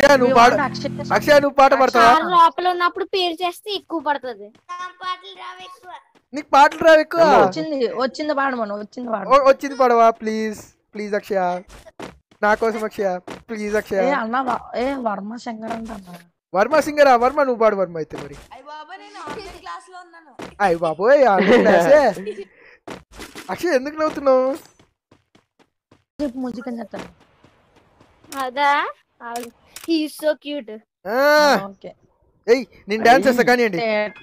అక్షయ నువ్వు పాడు అక్షయ నువ్వు పాట పాడతావా కారు లోపల ఉన్నప్పుడు పేరు చేస్తే ఎక్కువ పడుతుంది పాటలు రావు ఎక్కువ నీకు పాటలు రావు ఎక్కువ వచ్చింది వచ్చింది పాడమను వచ్చింది పాడు ఓ- వచ్చింది పాడవా ప్లీజ్ ప్లీజ్ అక్షయ నా కోసం అక్షయ ప్లీజ్ అక్షయ ఏ అన్న వ- ఏ వర్మ శంకర్ అంట అన్న వర్మ సింగరా వర్మ నువ్వు పాడు వర్మ అయితే మరి అయ్య బాబా నేను ఆన్లైన్ క్లాస్ లో ఉన్నాను అయ్యి బాబోయ్ ఆన్లైన్ క్లాసే. అక్షయ్ ఎందుకు నవ్వుతున్నావు చెప్పు ముజికం చెప్తాను అదా హీ సో క్యూట్ ఆ, ఓకే ఏయ్ నేను డాన్స్ చేస్తా కానివ్వండి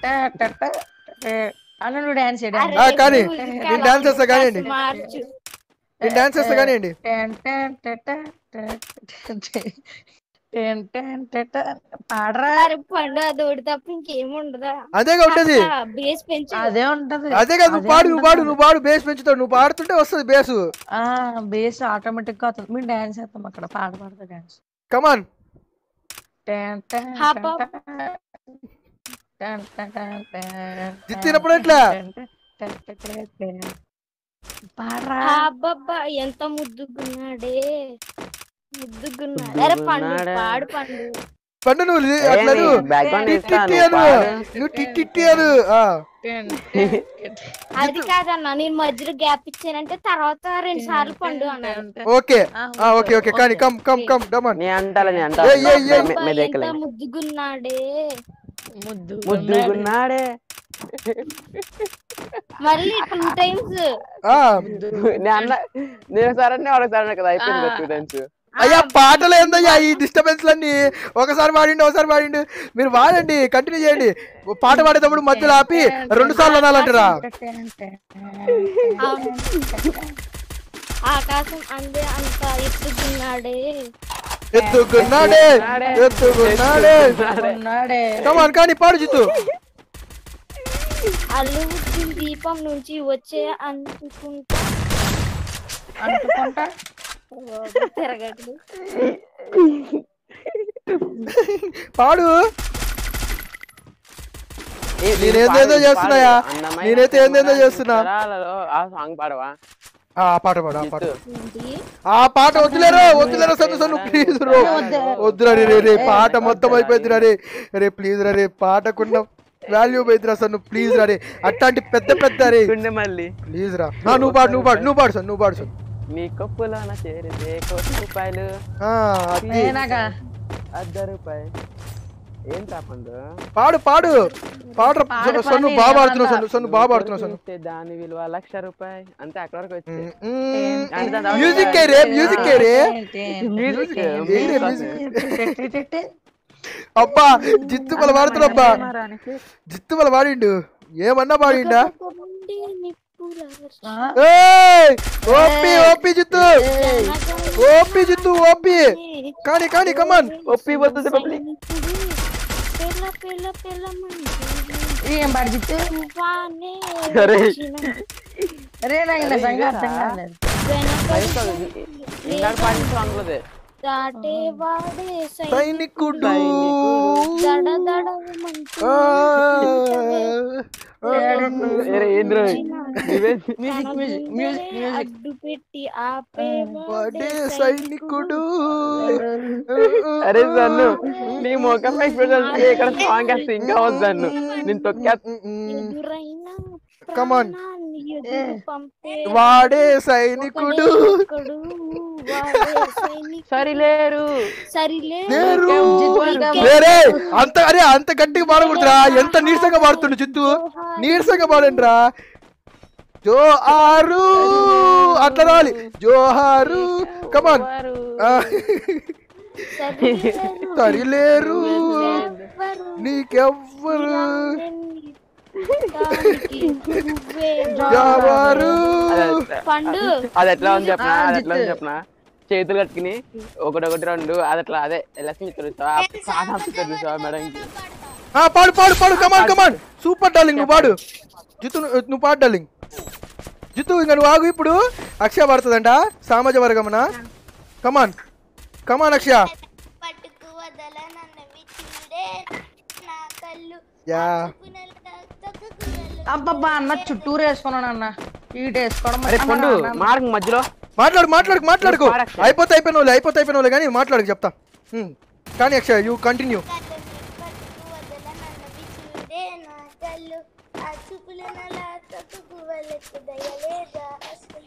అన్న నువ్వు డాన్స్ ఆ, కానీ నేను డాన్స్ చేస్తా కానివ్వండి మార్చు నేను డాన్స్ చేస్తా కానివ్వండి పాడరా అరే పండు అది ఒకటి తప్ప ఇంకేం ఉండదా అదేగా ఉంటది బేస్ పెంచు అదే ఉంటది అదే కదా నువ్వు పాడు నువ్వు పాడు నువ్వు పాడు బేస్ పెంచుతావు నువ్వు పాడుతుంటే వస్తుంది బేసు ఆ బేస్ ఆటోమేటిక్ గా అవుతుంది మేము డాన్స్ చేస్తాం అక్కడ పాట పాడతా డాన్స్ కమాన్ Hop up. జిత్తినప్పుడు ఎట్లా పాడరా అబ్బబ్బా ఎంత ముద్దుగున్నాడే ముద్దుగున్నాడు అరే పండు ముద్దుగున్నాడా? పాడు పండు పండు నువ్వు లే- అట్లా నువ్వు బ్యాక్గ్రౌండ్ టిట్టి అను నువ్వు టిట్టి అను ఆ. అది కాదన్న నేను మధ్యలో గ్యాప్ ఇచ్చానంటే తర్వాత రెండు సార్లు పండు అన్నాడు ఓకే ఆ, ఓకే ఓకే కానీ కమ్ కమ్ కమ్ డమన్ నీ అంటాల నీ అంటా ఏయ్, ఏయ్, ఏయ్. అబ్బా, ఎంత మెదకలే ముద్దుగున్నాడే ముద్దు ముద్దుగున్నాడే మళ్ళీ టూ టైమ్స్ ఆ, నేను అన్న నేను సరే ఒకసారి కదా అయిపోయింది టూ టైమ్స్ అయ్యా పాటలు ఏందయ్యా ఈ డిస్టర్బెన్స్ లన్నీ ఒకసారి పాడిండు ఒకసారి పాడిండు మీరు వాడండి కంటిన్యూ చేయండి పాట పాడేటప్పుడు మధ్యలో ఆపి రెండు సార్లు అనాలంటారా ఆకాశం అందే అంత ఎత్తుకున్నాడే ఎత్తుకున్నాడే ఎత్తుకున్నాడే ఉన్నాడే కమాన్ కానీ పాడు జిత్తు అల్లు ఉద్దిన దీపం నుంచి వచ్చే అందుకుంటా అనుకుంటా తిరగట్లు పాడు నేనేందేందో చేస్తున్నాయా? నేనైతే ఏందేందో చేస్తున్నా. ఆ సాంగ్ పాడవా ఆ పాట పాడు ఆ పాట జిత్తు. ఏంటి ఆ పాట వద్దులేరో వద్దులేరో సన్ను సన్ను ప్లీజ్ రో వద్దురా రే రే, రే పాట మొత్తం అయిపోయిందిరా రే రే ప్లీజ్ రా రే పాటకున్న వాల్యూ పోయిందిరా సన్ను ప్లీజ్ రా రే అట్లాంటి పెద్ద పెద్ద రే గుండె మళ్ళీ ప్లీజ్ రా ఆ, నువ్వు పాడు నువ్వు పాడు నువ్వు పాడు సన్ నువ్వు పాడు సన్ నీ కొప్పులోన చేరితే కోటి రూపాయలు ఆ, అది నేనాగా అర్ధ రూపాయి ఏం తాపండు పాడు పాడు పాడు పాడు, సన్ను పాడు, బాగా పాడుతున్నావు ఏమన్నా? సన్ను సన్ను బాగా పాడుతున్నావు సన్ను చూస్తే దాని విలువ లక్ష రూపాయి అంతే అక్కడ వరకు వచ్చి మ్మ్. మ్యూజిక్ కే రే మ్యూజిక్ కే రే మ్యూజిక్ ఏరే మ్యూజిక్ అబ్బా జిత్తు మళ్ళీ పాడుతున్నా అబ్బా జిత్తు మళ్ళీ పాడిండు ఏమన్నా పాడిండా ఉండే నిప్పుల వర్షం. ఏయ్ OP OP Jithu OP Jithu OP కానీ కానీ కమాన్ ఒప్పి పోతుంది పబ్లిక్ పిల్ల పిల్ల పిల్ల మంచి ఏం పాడు జిత్తు తుఫానే అరే. వచ్చిన అరే నాకు నిజంగా అర్థం కాలేదు వెనకటి ఇందాక పాడిన సాంగ్ లోదే దాటేవాడే సైనికుడు దడ దడ మంచు ఆ, ఏరే ఏంద్రో నువ్వే మ్యూజిక్ మ్యూజిక్ మ్యూజిక్ మ్యూజిక్ అడ్డు పెట్టి వాడే ఆపేవాడే సైనికుడు అరే సన్ను నీ ముఖం ఎక్స్ప్రెషన్ ఇక్కడ సాంగ్ వేస్తే ఇంకా వద్దన్ను నేను తొక్కా ఎదురైన Come on. ప్రాణాన్ని ఎదురు పంపే వాడే సైనికుడు ఒకడు వాడే సైనికుడు. సరిలేరు సరిలే లేరు. జిత్తుగా వేరే అంత అరే అంత గట్టిగా పాడకూడదురా ఎంత నీరసంగా పాడుతుండు చిత్తు నీరసంగా పాడండి రా జోహారు అట్లా రావాలి జోహారు కమాన్ సరిలేరు. తరిలేరు ఎవ్వరు నీకెవ్వరు దానికి నువ్వే ఎవరు పండు అది ఎట్లా ఉంది చెప్పనా ఆ, అది ఎట్లా ఉంది జిత్తు. చెప్పనా చేతులు కట్టుకుని ఒకటి ఒకటి రెండు అది అట్లా అదే లక్ష్మి చూసా మేడం ఆ, పాడు పాడు పాడు కమాన్ కమాన్ సూపర్ డార్లింగ్ నువ్వు పాడు జిత్తు నువ్వు- నువ్వు పాడు డార్లింగ్ జిత్తు ఇంకా నువ్వు ఆగు ఇప్పుడు అక్షయ పడుతుందంట సామాజ వర్గమున కమాన్ కమాన్ అక్షయ పట్టుకు వదలనన్నవి చూడే నా కళ్ళు యా పునల తొక్కుకురలు అబ్బబ్బా అన్న చుట్టూరు వేసుకున్నాను అన్న ఈట వేసుకోవడం అరే అన్న, పండు అన్న, మార్గం మధ్యలో మాట్లాడు మాట్లాడు మాట్లాడుకో పాడు అక్షయ్. అయిపోతే అయిపోయిన వాళ్ళు అయిపోతే అయిపోయిన వాళ్ళు కానీ మాట్లాడు చెప్తా హ్మ్. కానీ అక్షయ యూ కంటిన్యూ కళ్ళని పట్టుకు వదలనన్నవి చూడే నా కళ్ళు ఆ చూపుల నలా తప్పుకు వాళ్ళకు దయలేదా అసలు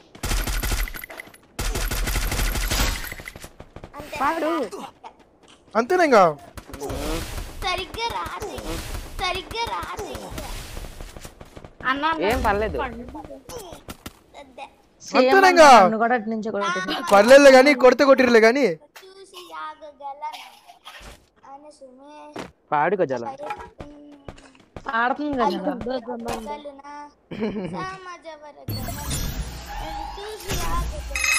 అంతే పాడు. అంతేనా ఇంకా సరిగ్గా రాసి సరిగ్గా రాసి అన్న ఏం పర్లేదు అదే సేమ్ అంతేనా ఇంకా? నన్ను కూడా అటు నుంచి కొడుతుంది పర్లేదు కానీ కొడితే కొట్టిర్లే కానీ చూసి ఆగగలను అనసుమే పాడుకో జల ఆడుతుంది కదా కలునా సమాజ వర్గమని చూసి ఆగగలను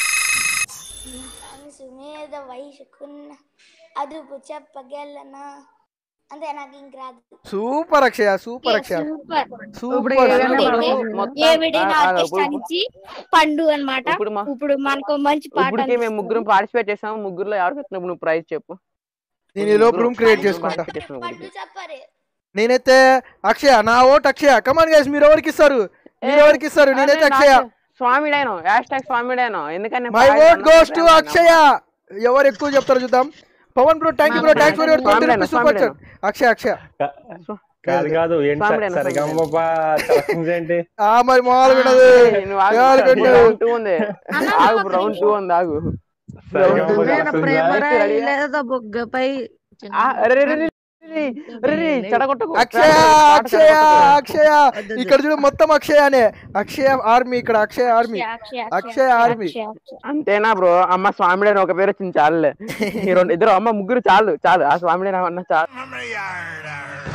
మనసు మీద వయసుకున్న అదుపు చెప్పగలనా అంతే నాకు ఇంక రాదు super Akshaya super Akshaya super ఇప్పుడు సూపర్ ఏదైనా సూపర్. పడుతుంది. మొత్తం ఏవిడైనా ఆ, ఆ, ఆర్టిస్ట్ ఇప్పుడు- అనిచి పండు అన్నమాట ఇప్పుడు మా- ఇప్పుడు మనకు మంచి పాట ఇప్పటికే మేము ముగ్గురం పార్టిసిపేట్ చేసాము ముగ్గురులో ఎవరికి వచ్చినప్పుడు నువ్వు ప్రైజ్ చెప్పు నేను ఈ లోపు రూమ్ క్రియేట్ చేసుకుంటా పట్టు చెప్పరే నేనైతే అక్షయ నా ఓట్ అక్షయ కమాన్ గైస్ మీరు ఎవరికి ఇస్తారు మీరు ఎవరికి ఇస్తారు నేనైతే అక్షయ స్వామిడేను హ్యాష్ ట్యాగ్ స్వామిడేను ఎందుకని my vote goes to Akshaya ఎవరు ఎక్కువ చెప్తారో చూద్దాం Pawan bro thank you bro thanks for your twenty rupees super chat Akshaya Akshaya కాదు కాదు ఏంటి స్వామిడేనా, సరిగమ్మ సెలక్షన్స్ ఏంటి ఆ మరి మామూలుగా ఉండదు ఎవరికి రౌండ్ టూ ఉంది ఆగు రౌండ్ టూ ఉంది ఆగు సరిగమ్మ నేను selections ప్రేమ ఆ? ready? లేదా బొగ్గపై ఆ, అరే, రే, రే, రే, రే, రే, రే, చెడగొట్టకు. అక్షయ పాట అక్షయ చెడగొట్టకు. అక్షయ ఇక్కడ చూడు మొత్తం అక్షయనే అక్షయ ఆర్మీ ఇక్కడ అక్షయ ఆర్మీ అక్షయ అక్షయ ఆర్మీ అంతేనా బ్రో అమ్మ స్వామిడే ఒక పేరు వచ్చింది చాలులే ఈ రెండు ఇద్దరు అమ్మ ముగ్గురు చాలు చాలు ఆ స్వామిడే అన్న చాలు